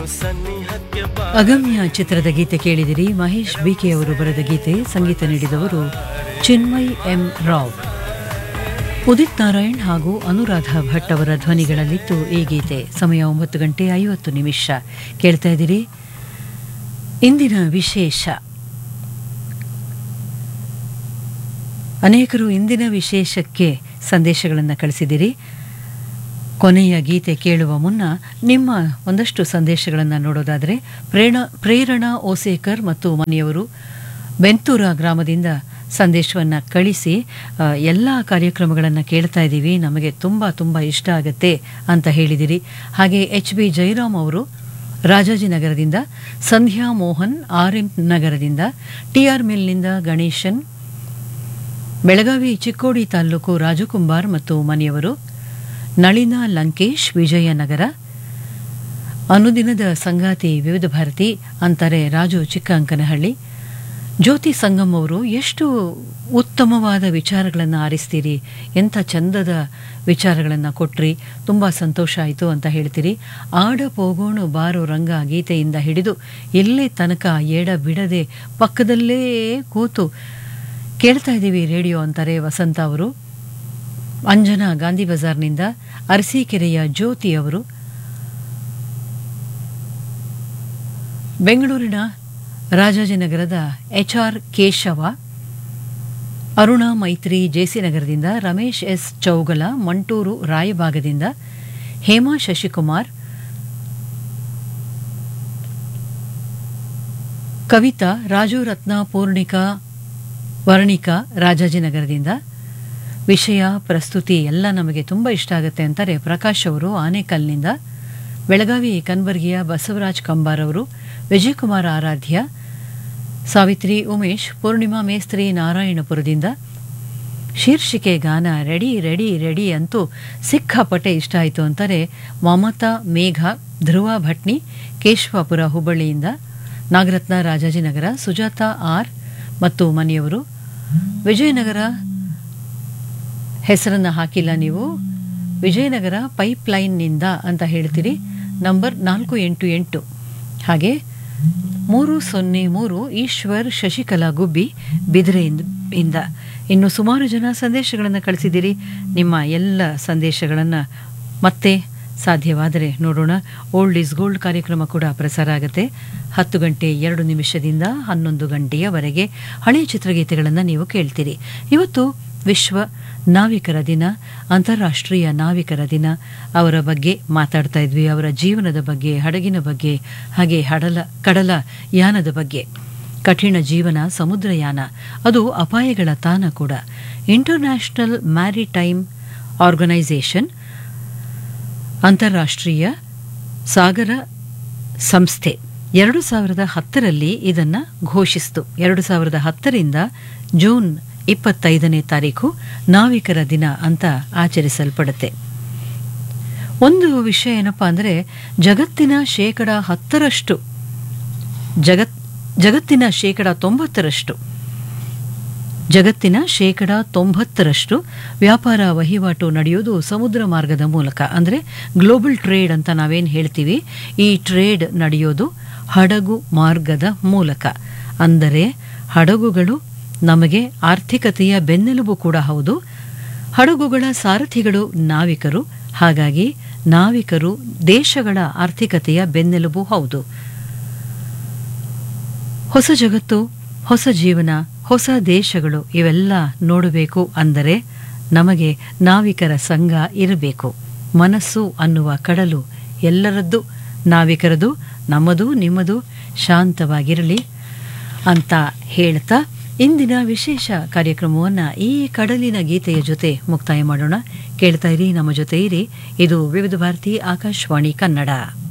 ಸನ್ನಿಹಕ್ಕೆ ಬಾ ಅಗಮ್ಯ ಚಿತ್ರದ ಗೀತೆ ಕೇಳಿದಿರಿ ಮಹೇಶ್ ಬಿಕೆ ಅವರು ಬರೆದ ಗೀತೆ ಸಂಗೀತ ನೀಡಿದವರು ಚಿನ್ಮಯ್ ಎಂ ರಾವ್ ಉದಿತ್ ನಾರಾಯಣ್ ಹಾಗೂ ಅನುರಾಧ ಭಟ್ ಅವರ ಧ್ವನಿಗಳಲ್ಲಿತ್ತು ಈ ಗೀತೆ ಸಮಯ ಒಂಬತ್ತು ಗಂಟೆ ಐವತ್ತು ನಿಮಿಷ ಕೇಳ್ತಾ ಇದ್ದೀರಿ ಇಂದಿನ ವಿಶೇಷ ಅನೇಕರು ಇಂದಿನ ವಿಶೇಷಕ್ಕೆ ಸಂದೇಶಗಳನ್ನು ಕಳಿಸಿದಿರಿ ಕೊನೆಯ ಗೀತೆ ಕೇಳುವ ಮುನ್ನ ನಿಮ್ಮ ಒಂದಷ್ಟು ಸಂದೇಶಗಳನ್ನು ನೋಡೋದಾದರೆ ಪ್ರೇರಣ ಪ್ರೇರಣಾ ಓಸೇಕರ್ ಮತ್ತು ಮನೆಯವರು ಬೆಂತೂರ ಗ್ರಾಮದಿಂದ ಸಂದೇಶವನ್ನು ಕಳಿಸಿ ಎಲ್ಲ ಕಾರ್ಯಕ್ರಮಗಳನ್ನು ಕೇಳ್ತಾ ಇದ್ದೀವಿ ನಮಗೆ ತುಂಬ ತುಂಬ ಇಷ್ಟ ಆಗುತ್ತೆ ಅಂತ ಹೇಳಿದಿರಿ ಹಾಗೆ ಎಚ್ ಬಿ ಜಯರಾಮ್ ಅವರು ರಾಜಾಜಿನಗರದಿಂದ ಸಂಧ್ಯಾ ಮೋಹನ್ ಆರ್ ಎಂ ನಗರದಿಂದ ಟಿ ಆರ್ ಮಿಲ್ನಿಂದ ಗಣೇಶನ್ ಬೆಳಗಾವಿ ಚಿಕ್ಕೋಡಿ ತಾಲೂಕು ರಾಜಕುಂಬಾರ್ ಮತ್ತು ಮನೆಯವರು ನಳಿನ ಲಂಕೇಶ್ ವಿಜಯನಗರ ಅನುದಿನದ ಸಂಗಾತಿ ವಿವಿಧ ಭಾರತಿ ಅಂತಾರೆ ರಾಜು ಚಿಕ್ಕಂಕನಹಳ್ಳಿ ಜ್ಯೋತಿ ಸಂಗಮ್ ಅವರು ಎಷ್ಟು ಉತ್ತಮವಾದ ವಿಚಾರಗಳನ್ನು ಆರಿಸ್ತೀರಿ ಎಂಥ ಚಂದದ ವಿಚಾರಗಳನ್ನು ಕೊಟ್ರಿ ತುಂಬ ಸಂತೋಷ ಆಯಿತು ಅಂತ ಹೇಳ್ತೀರಿ ಆಡ ಪೋಗೋಣು ಬಾರೋ ರಂಗ ಗೀತೆಯಿಂದ ಹಿಡಿದು ಎಲ್ಲಿ ತನಕ ಎಡ ಬಿಡದೆ ಪಕ್ಕದಲ್ಲೇ ಕೂತು ಕೇಳ್ತಾ ಇದ್ದೀವಿ ರೇಡಿಯೋ ಅಂತಾರೆ ವಸಂತ ಅವರು ಅಂಜನಾ ಗಾಂಧಿ ಬಜಾರ್ನಿಂದ ಅರಸೀಕೆರೆಯ ಜ್ಯೋತಿ ಅವರು ಬೆಂಗಳೂರಿನ ರಾಜಾಜಿನಗರದ H R Keshava Aruna Maithri JC ನಗರದಿಂದ ರಮೇಶ್ ಎಸ್ ಚೌಗಲ ಮಂಟೂರು ರಾಯಭಾಗದಿಂದ ಹೇಮಾ ಶಶಿಕುಮಾರ್ ಕವಿತಾ ರಾಜು ರತ್ನ ಪೂರ್ಣಿಕಾ ವರ್ಣಿಕಾ ರಾಜಾಜಿನಗರದಿಂದ ವಿಷಯ ಪ್ರಸ್ತುತಿ ಎಲ್ಲ ನಮಗೆ ತುಂಬ ಇಷ್ಟ ಆಗುತ್ತೆ ಅಂತಾರೆ ಪ್ರಕಾಶ್ ಅವರು ಆನೇಕಲ್ನಿಂದ ಬೆಳಗಾವಿ ಕನ್ಬರ್ಗಿಯ ಬಸವರಾಜ್ ಕಂಬಾರ್ ಅವರು ವಿಜಯಕುಮಾರ್ ಆರಾಧ್ಯ ಸಾವಿತ್ರಿ ಉಮೇಶ್ ಪೂರ್ಣಿಮಾ ಮೇಸ್ತ್ರಿ ನಾರಾಯಣಪುರದಿಂದ ಶೀರ್ಷಿಕೆ ಗಾನ ರೆಡಿ ರೆಡಿ ರೆಡಿ ಅಂತೂ ಸಿಕ್ಕಾಪಟ್ಟೆ ಇಷ್ಟ ಆಯಿತು ಅಂತಾರೆ ಮಮತಾ ಮೇಘ ಧ್ರುವ ಭಟ್ನಿ ಕೇಶವಾಪುರ ಹುಬ್ಬಳ್ಳಿಯಿಂದ ನಾಗರತ್ನ ರಾಜಾಜಿನಗರ ಸುಜಾತ ಆರ್ ಮತ್ತು ಮನೆಯವರು ವಿಜಯನಗರ ಹೆಸರನ್ನು ಹಾಕಿಲ್ಲ ನೀವು ವಿಜಯನಗರ ಪೈಪ್ಲೈನ್ನಿಂದ ಅಂತ ಹೇಳ್ತೀರಿ ನಂಬರ್ ನಾಲ್ಕು ಎಂಟು ಎಂಟು ಹಾಗೆ ಮೂರು ಸೊನ್ನೆ ಮೂರು ಈಶ್ವರ್ ಶಶಿಕಲಾ ಗುಬ್ಬಿ ಬಿದಿರೆಯಿಂದ ಇಂದ ಇನ್ನು ಸುಮಾರು ಜನ ಸಂದೇಶಗಳನ್ನು ಕಳಿಸಿದ್ದೀರಿ ನಿಮ್ಮ ಎಲ್ಲ ಸಂದೇಶಗಳನ್ನು ಮತ್ತೆ ಸಾಧ್ಯವಾದರೆ ನೋಡೋಣ ಓಲ್ಡ್ ಈಸ್ ಗೋಲ್ಡ್ ಕಾರ್ಯಕ್ರಮ ಕೂಡ ಪ್ರಸಾರ ಆಗುತ್ತೆ ಹತ್ತು ಗಂಟೆ ಎರಡು ನಿಮಿಷದಿಂದ ಹನ್ನೊಂದು ಗಂಟೆಯವರೆಗೆ ಹಳೆಯ ಚಿತ್ರಗೀತೆಗಳನ್ನು ನೀವು ಕೇಳ್ತೀರಿ ಇವತ್ತು ವಿಶ್ವ ನಾವಿಕರ ದಿನ ಅಂತಾರಾಷ್ಟ್ರೀಯ ನಾವಿಕರ ದಿನ ಅವರ ಬಗ್ಗೆ ಮಾತಾಡ್ತಾ ಇದ್ವಿ ಅವರ ಜೀವನದ ಬಗ್ಗೆ ಹಡಗಿನ ಬಗ್ಗೆ ಹಾಗೆ ಹಡಲ ಕಡಲ ಯಾನದ ಬಗ್ಗೆ ಕಠಿಣ ಜೀವನ ಸಮುದ್ರಯಾನ ಅದು ಅಪಾಯಗಳ ತಾಣ ಕೂಡ ಇಂಟರ್ನ್ಯಾಷನಲ್ ಮ್ಯಾರಿಟೈಮ್ ಆರ್ಗನೈಸೇಷನ್ ಅಂತಾರಾಷ್ಟ್ರೀಯ ಸಾಗರ ಸಂಸ್ಥೆ ಎರಡು ಸಾವಿರದ ಹತ್ತರಲ್ಲಿ ಇದನ್ನು ಘೋಷಿಸಿತು ಎರಡು ಸಾವಿರದ ಹತ್ತರಿಂದ ಜೂನ್ ಇಪ್ಪತ್ತೈದನೇ ತಾರೀಕು ನಾವಿಕರ ದಿನ ಅಂತ ಆಚರಿಸಲ್ಪಡುತ್ತೆ ಒಂದು ವಿಷಯ ಏನಪ್ಪಾ ಅಂದರೆ ಜಗತ್ತಿನ ಶೇಕಡ ಹತ್ತರಷ್ಟು ಜಗತ್ ಜಗತ್ತಿನ ಶೇಕಡ ತೊಂಬತ್ತರಷ್ಟು ಜಗತ್ತಿನ ಶೇಕಡ ತೊಂಬತ್ತರಷ್ಟು ವ್ಯಾಪಾರ ವಹಿವಾಟು ನಡೆಯೋದು ಸಮುದ್ರ ಮಾರ್ಗದ ಮೂಲಕ ಅಂದರೆ ಗ್ಲೋಬಲ್ ಟ್ರೇಡ್ ಅಂತ ನಾವೇನು ಹೇಳ್ತೀವಿ ಈ ಟ್ರೇಡ್ ನಡೆಯೋದು ಹಡಗು ಮಾರ್ಗದ ಮೂಲಕ ಅಂದರೆ ಹಡಗುಗಳು ನಮಗೆ ಆರ್ಥಿಕತೆಯ ಬೆನ್ನೆಲುಬು ಕೂಡ ಹೌದು ಹಡಗುಗಳ ಸಾರಥಿಗಳು ನಾವಿಕರು ಹಾಗಾಗಿ ನಾವಿಕರು ದೇಶಗಳ ಆರ್ಥಿಕತೆಯ ಬೆನ್ನೆಲುಬು ಹೌದು ಹೊಸ ಜಗತ್ತು ಹೊಸ ಜೀವನ ಹೊಸ ದೇಶಗಳು ಇವೆಲ್ಲ ನೋಡಬೇಕು ಅಂದರೆ ನಮಗೆ ನಾವಿಕರ ಸಂಘ ಇರಬೇಕು ಮನಸ್ಸು ಅನ್ನುವ ಕಡಲು ಎಲ್ಲರದ್ದು ನಾವಿಕರದು ನಮ್ಮದು ನಿಮ್ಮದು ಶಾಂತವಾಗಿರಲಿ ಅಂತ ಹೇಳ್ತಾ ಇಂದಿನ ವಿಶೇಷ ಕಾರ್ಯಕ್ರಮವನ್ನು ಈ ಕಡಲಿನ ಗೀತೆಯ ಜೊತೆ ಮುಕ್ತಾಯ ಮಾಡೋಣ ಕೇಳ್ತಾ ಇರಿ ನಮ್ಮ ಜೊತೆ ಇರಿ ಇದು ವಿವಿಧ ಭಾರತಿ ಆಕಾಶವಾಣಿ ಕನ್ನಡ